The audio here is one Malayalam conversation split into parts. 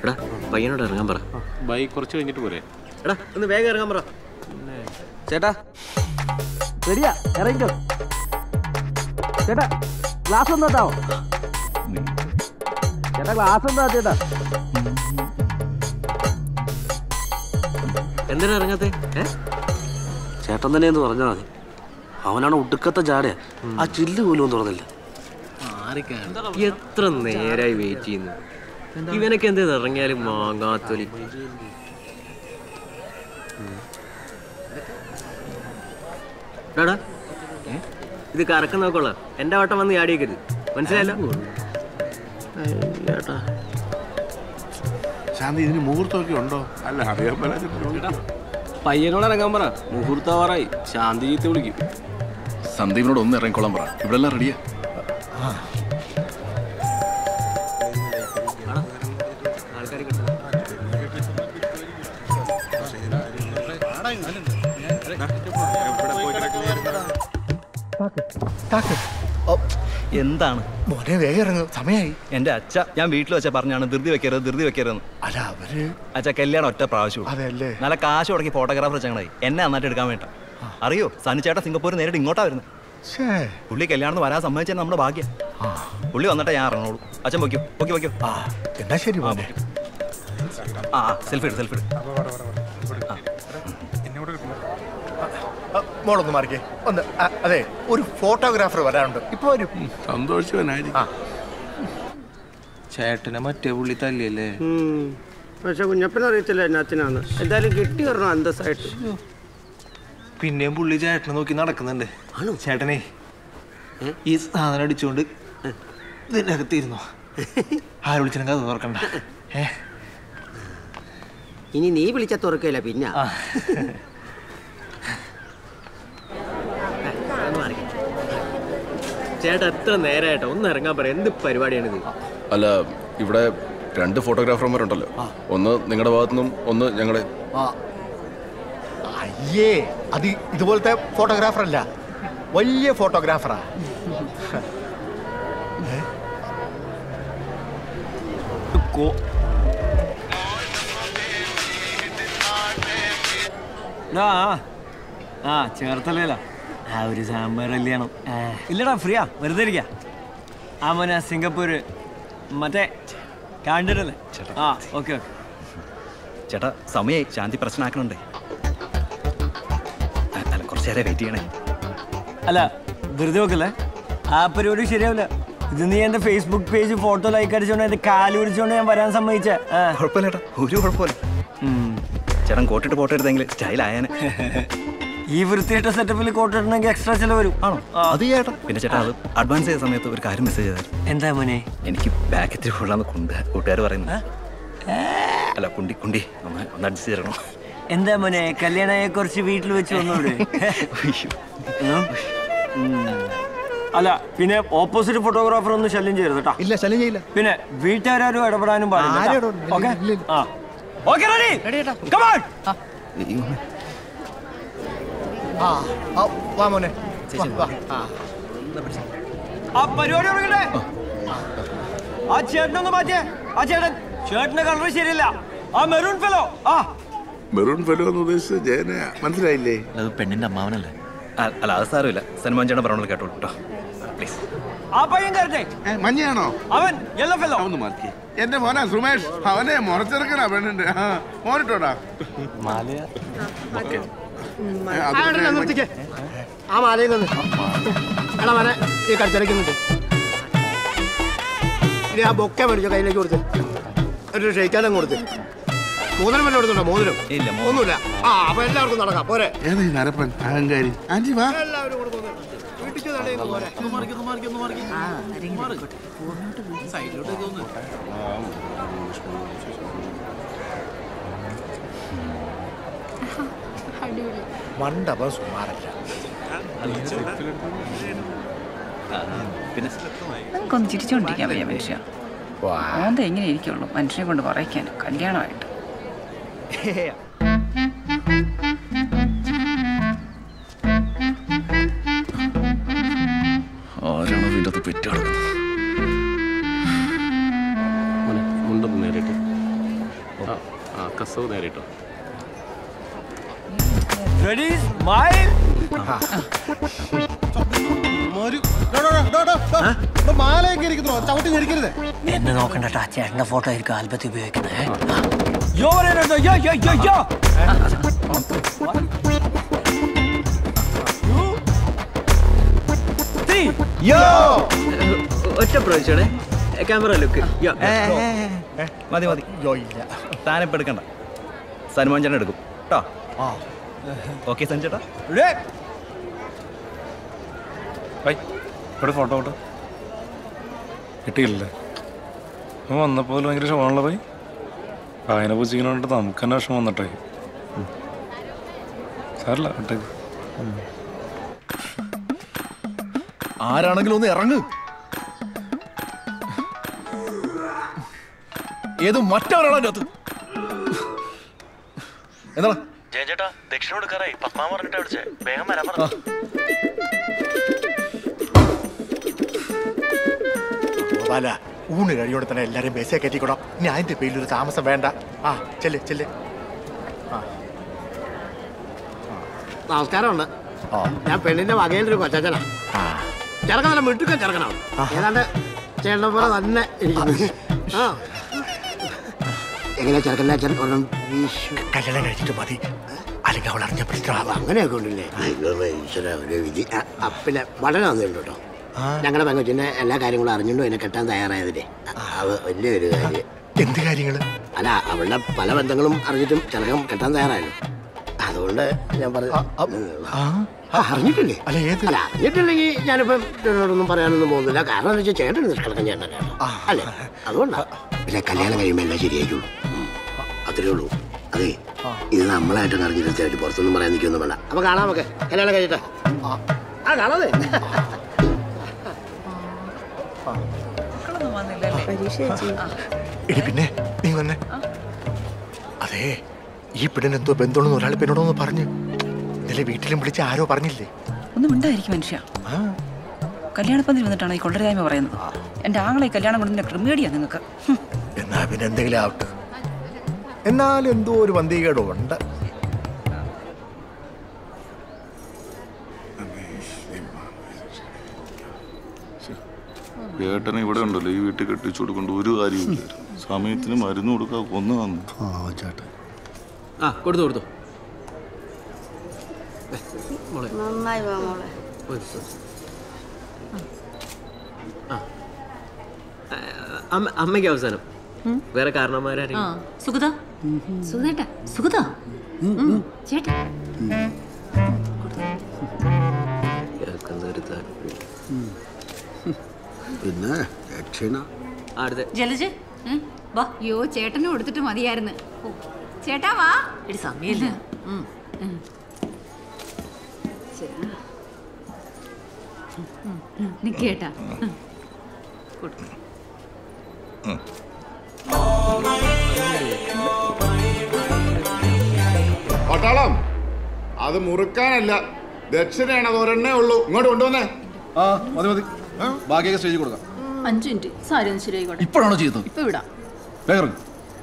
എടാ പയ്യനോട് ഇറങ്ങാൻ പറ ബൈക്ക് കുറച്ച് കഴിഞ്ഞിട്ട് പോരെ എടാ ഒന്ന് വേഗം ഇറങ്ങാൻ പറ ചേട്ടാ റെഡിയാ ഇറങ്ങിക്കോ ചേട്ടാ ഗ്ലാസ് ഒന്ന് തട്ടാവോ ചേട്ടാ ഗ്ലാസ് എന്താ ചേട്ടാ എന്തിനാ ഇറങ്ങാത്തെ ഏ ചേട്ടൻ തന്നെ എന്ന് പറഞ്ഞാൽ മതി അവനാണ് ഒടുക്കത്തെ ജാടയാ ആ ചില്ല് പോലും ഒന്നും തുറന്നില്ല എത്ര നേരായി വെയിറ്റ് ചെയ്യുന്നു ഇവനൊക്കെ എന്ത് ഇറങ്ങിയാലും മാങ്ങാത്തൊലി എടാ ഇത് കറക്കം നോക്കോളാം എന്റെ വട്ടം വന്ന് ചാടിയേക്കരുത് മനസ്സിലായല്ലോ ചേട്ടാ ശാന്തി ഇതിന് മുഹൂർത്തമൊക്കെ ഉണ്ടോ അല്ല അറിയാൻ പറ്റാ പയ്യനോട് ഇറങ്ങാൻ പറ മുഹൂർത്താവാറായി ശാന്തി ചീത്ത വിളിക്കും സന്ദീപിനോട് ഒന്ന് ഇറങ്ങിക്കോളാൻ പറ ഇവിടെ എല്ലാം റെഡിയാ ആൾക്കാർ കിട്ടും എന്താണ് മോനെ വേഗം ഇറങ്ങും സമയായി എന്റെ അച്ഛ ഞാൻ വീട്ടിൽ വെച്ച പറഞ്ഞാണ് ധൃതി വെക്കരുത് ധൃതി വെക്കരുതെന്ന് അല്ല അവര് അച്ഛ കല്യാണം ഒറ്റ പ്രാവശ്യം അതെയല്ലേ നല്ല കാശ് മുടക്കി ഫോട്ടോഗ്രാഫർ ചങ്ങനായി എന്നെ നന്നായിട്ട് എടുക്കാൻ വേണ്ട അറിയോ സനിച്ചേട്ടൻ സിംഗപ്പൂർ നേരിട്ട് ഇങ്ങോട്ടാ വരുന്നത് ഛേ പുള്ളി കല്യാണത്തിന് വരാൻ സമ്മതിച്ചാൽ നമ്മുടെ ഭാഗ്യം പുള്ളി വന്നിട്ടേ ഞാൻ ഇറങ്ങുള്ളൂ അച്ഛൻ പൊയ്ക്കോ പൊക്കി പൊയ്ക്കോ ആ എന്നാ ശരി മോനെ ആ സെൽഫി എടു സെൽഫി എടു ആ, മോളൊന്ന് മാറിക്കേ ഒന്ന് ആ, അതെ ഒരു ഫോട്ടോഗ്രാഫർ വരാനുണ്ട് ഇപ്പൊ വരും സന്തോഷവനായിരിക്കും ചേട്ടനെ മറ്റേ പുള്ളി തല്ലിയല്ലേ പക്ഷെ കുഞ്ഞപ്പൻ അറിയത്തില്ല എന്നാത്തിനാണ് എന്തായാലും കിട്ടി വരണം അന്തസ്സായിട്ട് പിന്നെയും പുള്ളി ചേട്ടനെ നോക്കി നടക്കുന്നുണ്ട് ചേട്ടനെ ഈ സാധനം അടിച്ചുകൊണ്ട് ഇതിന്റെ അകത്തിരുന്നോ ആര് വിളിച്ചാലും കഥ തുറക്കണ്ട ഏ ഇനി നീ വിളിച്ച തുറക്കില്ല പിന്നെ ആ. ചേട്ടാ എത്ര നേരമായിട്ടോ ഒന്ന് ഇറങ്ങാൻ പറ എന്ത് പരിപാടിയാണിത് അല്ല ഇവിടെ രണ്ട് ഫോട്ടോഗ്രാഫർമാരുണ്ടല്ലോ ഒന്ന് നിങ്ങളുടെ ഭാഗത്തുനിന്നും ഒന്ന് ഞങ്ങളുടെ ആ അയ്യേ അത് ഇതുപോലത്തെ ഫോട്ടോഗ്രാഫർ അല്ല വലിയ ഫോട്ടോഗ്രാഫറാ ആ ആ ചേർത്തല്ലേല ആ ഒരു സാമ്പാർ കല്യാണം ഇല്ലടാ ഫ്രീയാ വെറുതെ ഇരിക്കാ ആ മോനെ സിംഗപ്പൂര് മറ്റേ കണ്ടിട്ടല്ലേ ആ ഓക്കെ ഓക്കെ ചേട്ടാ സമയായി ശാന്തി പ്രശ്നമാക്കണുണ്ടേ അ- അല്ല കുറച്ച് നേരം വെയിറ്റ് ചെയ്യണേ അല്ല വെറുതെ നോക്കല്ലേ ആ പരിപാടി ശരിയാവില്ല ഇത് നീ എന്റെ ഫേസ്ബുക്ക് പേജ് ഫോട്ടോ ലൈക്ക് അടിച്ചോണ്ട് എന്റെ കാല് പിടിച്ചോണ്ട് ഞാൻ വരാൻ സമ്മതിച്ചേ ആ. കുഴപ്പമില്ല ചേട്ടാ ഒരു കുഴപ്പമില്ല ഉം. ചേട്ടൻ കോട്ടിട്ട് ഫോട്ടോ എടുത്തെങ്കിൽ സ്റ്റൈലായനെ ഈ വൃത്തിയിട്ട സെറ്റപ്പിൽ കോട്ട് ഇടണമെങ്കിൽ എക്സ്ട്രാ ചെലവ് വരും ആണോ അത് ചേട്ടാ പിന്നെ ചേട്ടാ അത് അഡ്വാൻസ് ചെയ്ത സമയത്ത് ഒരു കാര്യം മെസ്സേജ് ചെയ്തായിരുന്നു എന്താ മോനെ എനിക്ക് ബാക്ക് ഇത്തിരി കൊള്ളാന്ന് കൊണ്ട് കൂട്ടുകാർ പറയുന്നു അല്ല കുണ്ടി കുണ്ടി ഒന്ന് ഒന്ന് അഡ്ജസ്റ്റ് ചെയ്യണം എന്താ മോനെ കല്യാണയെ കുറച്ച് വീട്ടിൽ വെച്ച് വന്നൂടെ ഉം. ഉം. അല്ല പിന്നെ ഓപ്പോസിറ്റ് ഫോട്ടോഗ്രാഫർ ഒന്നും ശല്യം ചെയ്യരുത് കേട്ടോ ഇല്ല ശല്യം ചെയ്യില്ല പിന്നെ വീട്ടുകാരും ഇടപെടാനും ആരും പാടില്ല ഇടപെടില്ല. ഓക്കെ ഇല്ല, ഇല്ല. ആ ഓക്കെ റെഡി കം ഓൺ ആ ആ, വാ മോനെ വാ, വാ. ആ ആ പരിപാടി തുടങ്ങട്ടെ ആ ചേട്ടനൊന്ന് മാറ്റിയേ ആ ചേട്ടൻ ചേട്ടന്റെ കളർ ശരിയല്ല ആ മെറൂൺ ഫെലോ ആ മെറൂൺ ഫെലോ എന്ന് ഉദ്ദേശിച്ചത് ജയനയാ മനസ്സിലായില്ലേ അത് പെണ്ണിന്റെ അമ്മാവനല്ലേ അ- അല്ല അത് സാരമില്ല സൽമാൻ ചേട്ടൻ പറഞ്ഞോളൂ കേട്ടോ കേട്ടോ പ്ലീസ് ആ പയ്യൻ കയറട്ടെ ഏ, മഞ്ഞയാണോ അവൻ യെല്ലോ ഫെലോ അവന്ന് മാറ്റി എന്റെ മോനാ സുമേഷ് അവനെ മുറച്ചെടുക്കണ പെണ്ണുണ്ട് ആ, മോനിട്ടോടാ ഏ, അത് ആ, പിന്നെ നിർത്തിക്കേ. ആ മാലയിൽ നിന്ന് എടാ മനെ ഈ കടിച്ചിറക്കുന്നുണ്ട് ഇനി ആ ബൊക്കെ മേടിച്ചോ കയ്യിലേക്ക് കൊടുത്ത് ഒരു ഷെയ്ക്കാനും കൊടുത്ത് മോതിരം വല്ലതും എടുത്തുണ്ടോ മോതിരം ഇല്ല, മോതിരം. ഒന്നുമില്ല ആ അപ്പൊ എല്ലാവർക്കും നടക്കാം പോരെ ഏതാ ഈ നരപ്പൻ അഹങ്കാരി ആന്റി വാ എല്ലാവരും കൂടെ പോകുന്നു വീട്ടിൽ തടയുന്നു പോരെ മണ്ടപം സുമാരല്ല പിന്നെ നമുക്കൊന്ന് ചിരിച്ചുകൊണ്ടിരിക്കാൻ വയ്യ മനുഷ്യ ഓന്ത എങ്ങനെ ഇരിക്കുള്ളൂ മനുഷ്യനെ കൊണ്ട് പറയിക്കാൻ കല്യാണമായിട്ട് ആരാണോ ഇതിൻ്റെ അകത്ത് പെറ്റ് കിടക്കുന്നത് മുണ്ടൊന്ന് നേരിട്ട് ആ കസവ് നേരെ ഇട്ടോ റെഡി സ്മൈൽ മാലയൊക്കെ ഇരിക്കുന്നു ചവിട്ടി ഞെരിക്കരുത് എന്നെ നോക്കണ്ടട്ടാ ചേട്ടന്റെ ഫോട്ടോ ആയിരിക്കും ആൽബത്തിൽ ഉപയോഗിക്കുന്നത് യോ പറയുന്നുണ്ടോ യോ യോ യോ യോ ഒറ്റ പ്രാവശ്യമാണേ ക്യാമറ ലുക്ക് മതി മതി താനിപ്പോൾ എടുക്കണ്ട സൽമാൻ ചേട്ടൻ എടുക്കും കേട്ടോ ഓക്കെ സഞ്ജേട്ടാ ഇവിടെ ഫോട്ടോ ഫോട്ടോ കിട്ടിയില്ലേ അവൻ വന്നപ്പോൾ ഭയങ്കര ഷോണല്ലോ പോയി വായന പൂച്ചിക്കണോണ്ട് നമുക്ക് തന്നെ വിഷമം വന്നിട്ടേ സാറില്ല വിട്ടേക്ക് ആരാണെങ്കിലും ഒന്ന് ഇറങ്ങ് ഏത് മറ്റവരാണോ അതിൻ്റെ അകത്ത് എന്താ ചേട്ടാ ദക്ഷിണ കൊടുക്കാറായി പത്മാ പറഞ്ഞിട്ട് വിളിച്ചേ വേഗം വരാൻ പറഞ്ഞു ഗോപാല ഊണ് കഴിയോടെ തന്നെ എല്ലാരെയും ബസ്സിൽ കയറ്റിക്കൂടാം ഇനി അതിന്റെ പേരിൽ ഒരു താമസം വേണ്ട ആ ചെല്ല് ചെല്ല് നമസ്കാരമുണ്ട് ഞാൻ പെണ്ണിന്റെ വകയിൽ ഒരു കൊച്ചനാ ചെറുക്കൻ നല്ല മിട്ടുക്കൻ ചെറുക്കനാണ് ഏതാണ്ട് ചേട്ടനെ പോലെ തന്നെ ഇരിക്കുന്നു ആ എങ്ങനെ ചെറുക്കൻ്റെ അച്ഛൻ ഒരെണ്ണം വീശു കല്യാണം കഴിച്ചിട്ട് മതി അല്ലെങ്കിൽ അവൾ അറിഞ്ഞപ്പെടുത്തണം അപ്പൊ അങ്ങനെയൊക്കെ ഉണ്ടല്ലേ ദൈവമേ, ഈശ്വരാ, ഒരു വിധി ആ, ആ, പിന്നെ വളരെ നന്ദിയുണ്ട് കേട്ടോ ഞങ്ങളുടെ പെങ്കൊച്ചിന്റെ എല്ലാ കാര്യങ്ങളും അറിഞ്ഞുകൊണ്ടും എന്നെ കെട്ടാൻ തയ്യാറായതില്ലേ അത് വലിയൊരു കാര്യം എന്ത് കാര്യങ്ങള് അല്ല അവളുടെ പല ബന്ധങ്ങളും അറിഞ്ഞിട്ടും ചെറുക്കം കെട്ടാൻ തയ്യാറായല്ലോ അതുകൊണ്ട് ഞാൻ പറഞ്ഞു ആ, അറിഞ്ഞിട്ടില്ലേ അല്ല ഏത് അല്ല അറിഞ്ഞിട്ടില്ലെങ്കിൽ ഞാനിപ്പം ചേട്ടനോടൊന്നും പറയാനൊന്നും പോകുന്നില്ല കാരണം എന്താ വെച്ചാൽ ചേട്ടൻ നിഷ്കളക്കം ചേട്ടനാണ് അല്ലേ അതുകൊണ്ടാ പിന്നെ കല്യാണം കഴിയുമ്പോൾ എല്ലാം ശരിയായിട്ടുള്ളൂ അത്രേ ഉള്ളൂ അതെ ഇത് നമ്മളായിട്ട് അറിഞ്ഞിട്ട് തീർച്ചയായിട്ടും പുറത്തൊന്നും പറയാൻ നിൽക്കൊന്നും വേണ്ട അപ്പൊ കാണാം നമുക്ക് കല്യാണം കഴിയട്ടെ ആ കാണാതെ എടി പിന്നെ നീ വന്നെ അതെ ഈ പെണ്ണിന് എന്തോ ബന്ധമുണ്ടെന്ന് ഒരാൾ പെണ്ണോടൊന്ന് പറഞ്ഞു ഇന്നലെ വീട്ടിലും വിളിച്ച് ആരോ പറഞ്ഞില്ലേ ഒന്നും ഉണ്ടായിരിക്കും മനുഷ്യ കല്യാണപ്പന്തിൽ വന്നിട്ടാണ് ഈ കൊള്ളരുതായ്മ പറയുന്നത് എൻ്റെ ആങ്ങളെ ഈ കല്യാണം കൊണ്ടതിൻ്റെ ക്രിമേഡിയാ നിങ്ങൾക്ക് ഹും. എന്നാ പിന്നെ എന്തെങ്കിലും ആവട്ടെ എന്നാൽ എന്തോ ഒരു വന്തികേടും ഉണ്ട് ഏട്ടനെ ഇവിടെ ഉണ്ടല്ലോ ഈ വീട്ടിൽ കെട്ടിച്ചു കൊടുക്കൊണ്ട് ഒരു കാര്യമില്ല സമയത്തിന് മരുന്ന് കൊടുക്കുക കൊന്നു വന്നു ആ കൊടുത്തു കൊടുത്തു മോളെ നന്നായി വാ മോളെ ഒരു സെ- ആ. ആ, അമ്മ- അമ്മയ്ക്ക് അവസാനം വേറെ കാരണന്മാരാരെയും സുഗത സുഗതേട്ടാ സുഗത ചേട്ടാ കേൾക്കുന്നൊരു താല്പര്യം പിന്നെ ദക്ഷിണ അടുത്ത ജലജ് വാ അയ്യോ ചേട്ടന് കൊടുത്തിട്ട് മതിയായിരുന്നു ഓ, ചേട്ടാ വാ എടി സമയമില്ല നിക്കേട്ടാ പട്ടാളം അത് മുറുക്കാനല്ല ദക്ഷിണയാണ് അത് ഒരെണ്ണേ ഉള്ളൂ ഇങ്ങോട്ട് കൊണ്ടുവന്നേ ആ മതി മതി ബാക്കിയൊക്കെ സ്റ്റേജിൽ കൊടുക്കാം അഞ്ചു മിനിറ്റ് സാരി ഒന്ന് ശരിയായിക്കോട്ടെ ഇപ്പോഴാണോ ചെയ്യുന്നത് ഇപ്പൊ വിടാം വേഗം ഇറങ്ങ്.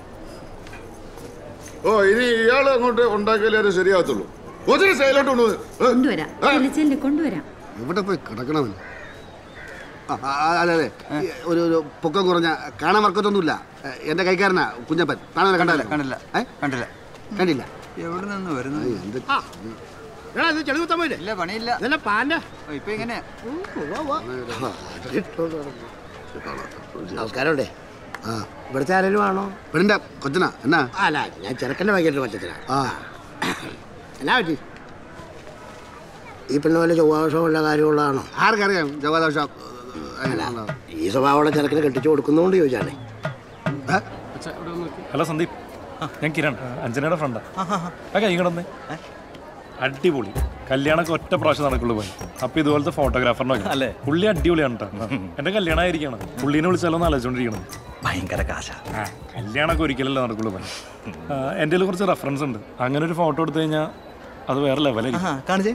ഓ ഇനി ഇയാൾ അങ്ങോട്ട് ഉണ്ടാക്കിയാലേ അത് ശരിയാകത്തുള്ളൂ ഒത്തിരി സൈലോട്ട് കൊണ്ടുവന്ന് കൊണ്ടുവരാം ചെല്ല് ചെല്ല് കൊണ്ടുവരാം എവിടെ പോയി കിടക്കണവൻ ആ, ആ, അതെ അതെ ഈ ഒരു ഒരു പൊക്കം കുറഞ്ഞ കാണാൻ വർക്കത്തൊന്നുമില്ല എന്റെ കൈക്കാരനാ കുഞ്ഞപ്പൻ കാണാൻ കണ്ടല്ലേ കണ്ടില്ല കണ്ടില്ല കണ്ടില്ല എവിടെ നിന്ന് വരുന്നു എന്ത് എടാ ഇത് ചെളി കുത്താൻ പോയില്ലേ ഇല്ല പണിയില്ല ഇതല്ല പാൻ്റെ ഇപ്പൊ ഇങ്ങനെ നമസ്കാരമുണ്ടേ ആ ഇവിടുത്തെ ആരെങ്കിലും ആണോ പെണ്ണിന്റെ കൊച്ചനാ എന്നാ അല്ല ഞാൻ ചെറുക്കൻ്റെ വൈകിട്ട് കൊച്ചനാ ആ എന്നാ പറ്റി ഈ പെണ്ണ് വല്ല ചൊവ്വാദോഷമുള്ള കാര്യമുള്ളതാണോ ആർക്കറിയാം ചൊവ്വാദോഷം ഈ സ്വഭാവമുള്ള ചെറുക്കിനെ കെട്ടിച്ചു കൊടുക്കുന്നതുകൊണ്ട് ചോദിച്ചാണേ ഹലോ സന്ദീപ് ഞാൻ കിരൺ അഞ്ജനയുടെ ഫ്രണ്ടാ ആ കൈ കിടന്നേ അടിപൊളി കല്യാണമൊക്കെ ഒറ്റ പ്രാവശ്യം നടക്കുള്ളൂ പോയി അപ്പൊ ഇതുപോലത്തെ ഫോട്ടോഗ്രാഫറിനെ അല്ലേ പുള്ളി അടിപൊളിയാണ് കേട്ടോ എന്റെ കല്യാണം ആയിരിക്കണം പുള്ളീനെ വിളിച്ചാലോ എന്ന് ആലോചിച്ചോണ്ടിരിക്കണം ഭയങ്കര കാശ ആ കല്യാണമൊക്കെ ഒരിക്കലല്ലേ നടക്കുള്ളൂ പോയി എൻ്റെ കയ്യിൽ കുറച്ച് റെഫറൻസ് ഉണ്ട് അങ്ങനെ ഒരു ഫോട്ടോ എടുത്തു കഴിഞ്ഞാൽ അത് വേറെ ലെവലായിരിക്കും കാണിച്ചേ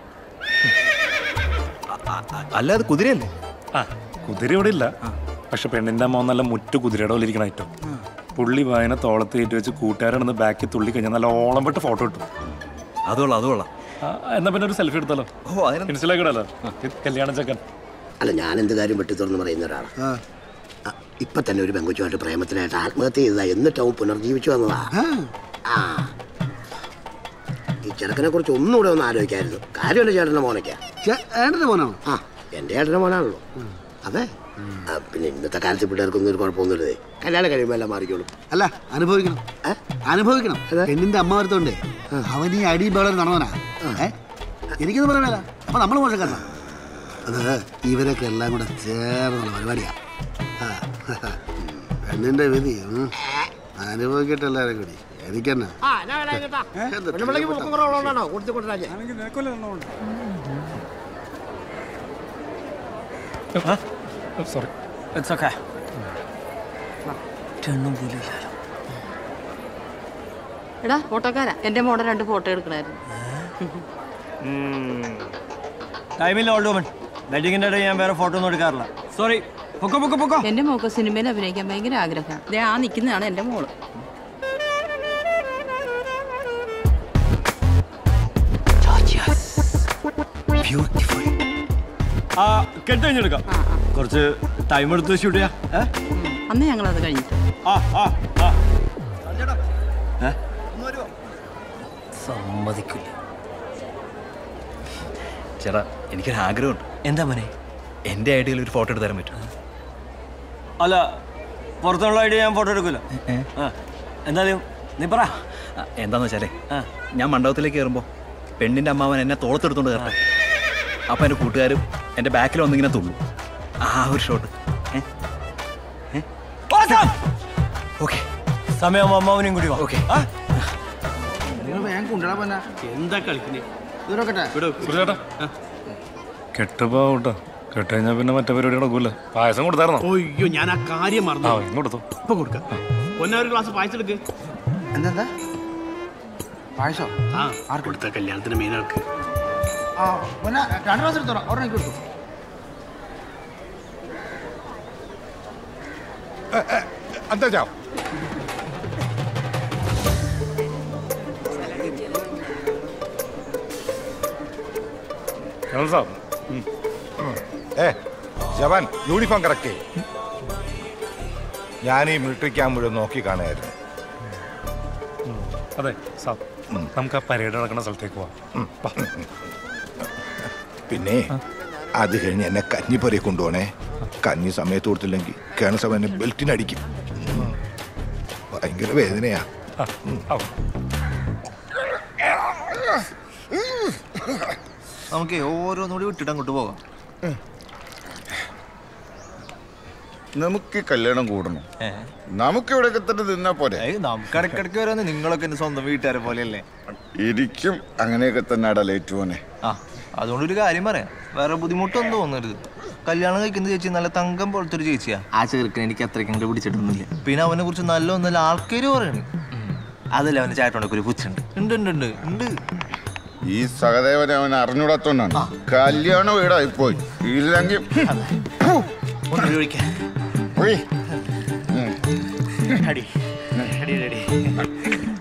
അല്ല അത് കുതിരയല്ലേ ആ കുതിര ഇവിടെ ഇല്ല പക്ഷെ പെണ്ണിന്റെ അമ്മ നല്ല മുറ്റു കുതിരയുടെ പോലെ ഇരിക്കണ ഐറ്റം പുള്ളി വായന തോളത്ത് കയറ്റി വെച്ച് കൂട്ടുകാരാണെന്ന് ബാക്കിൽ തുള്ളി കഴിഞ്ഞാൽ നല്ല ഓളം വിട്ട് ഫോട്ടോ കിട്ടും അത് കൊള്ളാം അത് കൊള്ളാം ആ, എന്നാ പിന്നെ ഒരു സെൽഫി എടുത്താലോ ഓ അതിന് ഇൻസ്റ്റയിലേക്കിടല്ലോ കല്യാണ ചെക്കൻ അല്ല ഞാൻ എന്ത് കാര്യം വെട്ടി തുറന്ന് പറയുന്ന ഒരാളാണ് ആ, ഇപ്പൊ തന്നെ ഒരു പെങ്കുച്ചുമായിട്ട് പ്രേമത്തിനായിട്ട് ആത്മഹത്യ ചെയ്തതാ എന്നിട്ട് അവൻ പുനർജീവിച്ചു വന്നതാ ആ ഈ ചെറുക്കനെ കുറിച്ച് ഒന്നുകൂടെ ഒന്ന് ആലോചിക്കായിരുന്നു കാര്യം എന്റെ ചേട്ടന്റെ മോനൊക്കെയാ ഏട്ടന്റെ മോനാണോ ആ എന്റെ ചേട്ടന്റെ മോനാണല്ലോ അതെ ആ, പിന്നെ ഇന്നത്തെ കാലത്ത് പിള്ളേർക്കൊന്നും ഒരു കുഴപ്പമൊന്നുമില്ലേ കല്യാണം കഴിയുമ്പോൾ എല്ലാം മാറിക്കോളും അല്ല അനുഭവിക്കണം അനുഭവിക്കണം പെണ്ണിന്റെ അമ്മ വരുത്തോണ്ടേ അവൻ ഈ അടി ബേളം നടന്നവനാ ഏ എനിക്കൊന്നും പറയാനല്ല അപ്പൊ നമ്മൾ മോശക്കാരനാ അത് ഇവരൊക്കെ എല്ലാം കൂടെ ചേർന്നുള്ള പരിപാടിയാ ആ, പെണ്ണിന്റെ വിധി ഉം. അനുഭവിക്കട്ടെ എല്ലാവരും കൂടി എനിക്കെന്നാ സോറി ഇറ്റ്സ് ഓക്കെ രണ്ടും പോലും എടാ ഫോട്ടോക്കാരാ എന്റെ മോടെ രണ്ട് ഫോട്ടോ എടുക്കണായിരുന്നു ടൈമില്ല ഓൾഡ് വുമൺ വെഡിങ്ങിന്റെ ഇടയിൽ ഞാൻ വേറെ ഫോട്ടോ ഒന്നും എടുക്കാറില്ല സോറി പൊക്കോ പൊക്കോ പൊക്കോ എന്റെ മോക്ക് സിനിമയിൽ അഭിനയിക്കാൻ ഭയങ്കര ആഗ്രഹമാണ് ദേ ആ നിൽക്കുന്നതാണ് എന്റെ മോള് ആ കെട്ട് കഴിഞ്ഞെടുക്കാം കുറച്ച് ടൈം എടുത്ത് ഷൂട്ട് ചെയ്യാം ഏ? അന്ന് ഞങ്ങൾ അത് കഴിഞ്ഞിട്ട് ആ ആ ആ ഏ? സമ്മതിക്കില്ല ചേട്ടാ എനിക്കൊരു ആഗ്രഹമുണ്ട് എന്താ മോനെ എൻ്റെ ഐഡിയയിൽ ഒരു ഫോട്ടോ എടുത്ത് തരാൻ പറ്റും അല്ല പുറത്തുള്ള ഐഡിയ ഞാൻ ഫോട്ടോ എടുക്കില്ല ആ എന്തായാലും നീ പറ എന്താന്ന് വെച്ചാലേ ഞാൻ മണ്ഡപത്തിലേക്ക് കയറുമ്പോൾ പെണ്ണിൻ്റെ അമ്മാവൻ എന്നെ തോളത്തെടുത്തോണ്ട് കയറട്ടെ അപ്പം എൻ്റെ കൂട്ടുകാരും എൻ്റെ ബാക്കിൽ വന്നിങ്ങനെ തുള്ളു ആ ഒരു ഷോട്ട് ഓക്കെ സമയം അമ്മാവനെയും കൂടി ഓക്കെ നിങ്ങൾ വേഗം കൊണ്ടുവരാൻ പറ്റാ എന്താ കളിക്കുന്നേ സുരേട്ടാ കെട്ടുപോട്ടോ കെട്ട് കഴിഞ്ഞാൽ പിന്നെ മറ്റേ പരിപാടി നടക്കൂല പായസം കൊടുത്തായിരുന്നോ അയ്യോ ഞാൻ ആ കാര്യം മറന്നു ആ ഇങ്ങോട്ടോ ഇപ്പൊ കൊടുക്കാം ഒന്നേ ഒരു ഗ്ലാസ് പായസം എടുക്ക് എന്താ പായസോ ആ ആർക്ക് കൊടുത്ത കല്യാണത്തിന് മെയിനാൾക്ക് ആ പിന്നെ രണ്ട് ഗ്ലാസ് എടുത്തോളാം ഒരെണ്ണം എനിക്ക് കൊടുത്തു अंदर जाओ കനൽ സാബ് ഏ ജവാൻ യൂണിഫോം കറക്റ്റ് ഞാൻ ഈ മിലിറ്ററി ക്യാമ്പ് മുഴുവൻ നോക്കി കാണുമായിരുന്നു അതെ സാബ് നമുക്ക് ആ പരേഡ് നടക്കുന്ന സ്ഥലത്തേക്ക് പോവാം വാ. പിന്നെ അത് കഴിഞ്ഞ് എന്നെ കഞ്ഞിപ്പുരയെ കൊണ്ടുപോണേ കഞ്ഞി സമയത്ത് കൊടുത്തില്ലെങ്കിൽ കേണസഭ എന്നെ ബെൽറ്റിനടിക്കും ഭയങ്കര വേദനയാ നമുക്ക് ഓരോന്നുകൂടി വിട്ടിട്ട് അങ്ങോട്ട് പോകാം നമുക്ക് ഈ കല്യാണം കൂടണം നമുക്ക് ഇവിടെ തന്നെ നിന്നാ പോരെ നമുക്ക് ഇടയ്ക്കിടയ്ക്ക് വരാന്ന് നിങ്ങളൊക്കെ എന്റെ സ്വന്തം വീട്ടുകാരെ പോലെയല്ലേ ഇരിക്കും അങ്ങനെയൊക്കെ തന്നെ അടലേറ്റു പോനെ ആ അതുകൊണ്ട് ഒരു കാര്യം പറയാം വേറെ ബുദ്ധിമുട്ടൊന്നും തോന്നരുത് കല്യാണം കഴിക്കുന്ന ചേച്ചി നല്ല തങ്കം പോലത്തെ ഒരു ചേച്ചിയാ ആ ചെറുക്കൻ എനിക്ക് അത്രയ്ക്ക് അങ്ങോട്ട് പിടിച്ചിട്ടൊന്നുമില്ല പിന്നെ അവനെ കുറിച്ച് നല്ല ഒന്നല്ല ആൾക്കാര് പറയണ് അതല്ല അവന്റെ ചായട്ടോണ്ടൊക്കെ ഒരു പുച്ഛുണ്ട് ഉണ്ട് ഉണ്ട് ഉണ്ട് ഉണ്ട് ഈ സഹദേവനെ അവൻ അറിഞ്ഞൂടാത്തോണ്ടാണ് കല്യാണം വീടായി പോയി ഇല്ലെങ്കിൽ ഒന്ന് ഒഴിക്കാൻ പോയി അടി അടി അടി